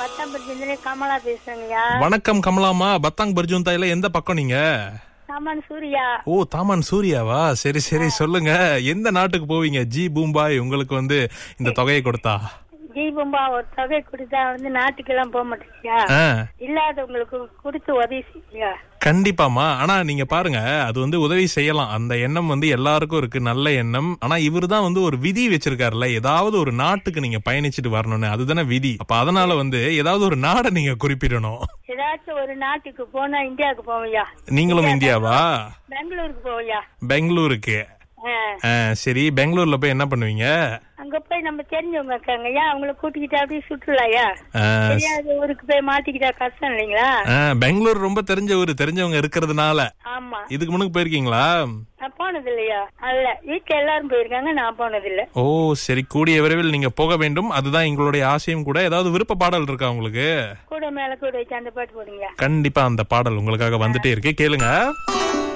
பத்தாம் பட்சத்துல கமலா பேசுறேங்கய்யா வணக்கம் கமலாமா பத்தாங் பர்ஜுந்தாயில எந்த பக்கம் நீங்க சாமான் சூர்யா ஓ தாமான் சூர்யாவா சரி சரி சொல்லுங்க எந்த நாட்டுக்கு போவீங்க ஜி பூம்பாய் உங்களுக்கு வந்து இந்த தொகையை கொடுத்தா ஜீபம்பா ஒரு தொகை கொடுத்தா வந்து நாட்டுக்கெல்லாம் போக மாட்டேங்கய்யா ஆ, இல்லாதவங்களுக்கு கொடுத்து உதவி செய்யா கண்டிப்பாமா ஆனா நீங்க பாருங்க அது வந்து உதவி செய்யலாம் அந்த எண்ணம் வந்து எல்லாருக்கும் இருக்கு நல்ல எண்ணம் ஆனா இவர்தான் வந்து ஒரு விதி வச்சிருக்காருல்ல ஏதாவது ஒரு நாட்டுக்கு நீங்க பயணிச்சுட்டு வரணும்னு அதுதானே விதி அப்ப அதனால வந்து ஏதாவது ஒரு நாடை நீங்க குறிப்பிடணும் ஏதாச்சும் ஒரு நாட்டுக்கு போனா இந்தியாவுக்கு போவையா நீங்களும் இந்தியாவா பெங்களூருக்கு போவையா பெங்களூருக்கு ஆ. ஆ, சரி பெங்களூர்ல போய் என்ன பண்ணுவீங்க அங்க போய் நம்ம தெரிஞ்சவங்க இருக்காங்கய்யா அவங்கள கூட்டிக்கிட்டு அப்படியே சுற்றுலாயா ஆ, தெரியாத ஊருக்கு போய் மாட்டிக்கிட்டா கஷ்டம் இல்லைங்களா ஆ, பெங்களூர் ரொம்ப தெரிஞ்ச ஊரு தெரிஞ்சவங்க இருக்கிறதுனால ஆமா இதுக்கு முன்னுக்கு போயிருக்கீங்களா நான் போனது இல்லையா அல்ல வீட்டுல எல்லாரும் போயிருக்காங்க நான் போனது இல்ல ஓ சரி கூடிய விரைவில் நீங்க போக வேண்டும் அதுதான் எங்களுடைய ஆசையும் கூட ஏதாவது விருப்ப பாடல் இருக்கா உங்களுக்கு கூட மேல கூட வச்சு அந்த பாட்டு போடுங்க கண்டிப்பா அந்த பாடல் உங்களுக்காக வந்துட்டே இருக்கு கேளுங்க